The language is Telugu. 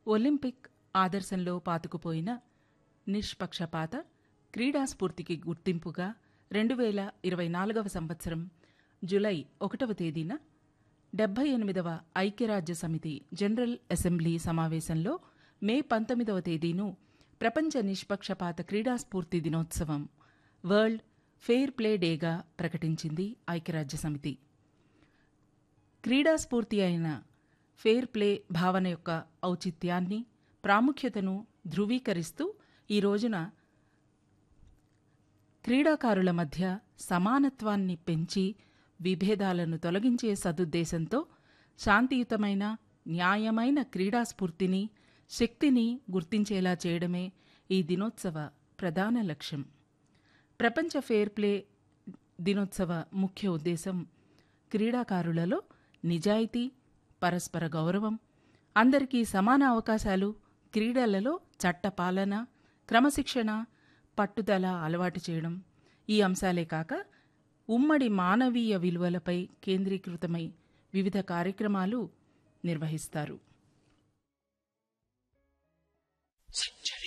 ఒలింపిక్ ఆదర్శంలో పాతుకుపోయిన నిష్పక్షపాత క్రీడా స్ఫూర్తికి గుర్తింపుగా రెండు వేల ఇరవై నాలుగవ సంవత్సరం జులై ఒకటవ తేదీన డెబ్బై ఎనిమిదవ ఐక్యరాజ్య సమితి జనరల్ అసెంబ్లీ సమావేశంలో మే పంతొమ్మిదవ తేదీను ప్రపంచ నిష్పక్షపాత క్రీడా స్ఫూర్తి దినోత్సవం వరల్డ్ ఫెయిర్ ప్లే డేగా ప్రకటించింది ఐక్యరాజ్య సమితి క్రీడా స్ఫూర్తి అయిన ఫెయిర్ ప్లే భావన యొక్క ఔచిత్యాన్ని ప్రాముఖ్యతను ధృవీకరిస్తూ ఈ రోజున క్రీడాకారుల మధ్య సమానత్వాన్ని పెంచి విభేదాలను తొలగించే సదుద్దేశంతో శాంతియుతమైన న్యాయమైన క్రీడా స్ఫూర్తిని శక్తిని గుర్తించేలా చేయడమే ఈ దినోత్సవ ప్రధాన లక్ష్యం ప్రపంచ ఫెయిర్ ప్లే దినోత్సవ ముఖ్య ఉద్దేశం క్రీడాకారులలో నిజాయితీ పరస్పర గౌరవం అందరికీ సమాన అవకాశాలు క్రీడలలో చట్టపాలన క్రమశిక్షణ పట్టుదల అలవాటు చేయడం ఈ అంశాలే కాక ఉమ్మడి మానవీయ విలువలపై కేంద్రీకృతమై వివిధ కార్యక్రమాలు నిర్వహిస్తారు సంచలనం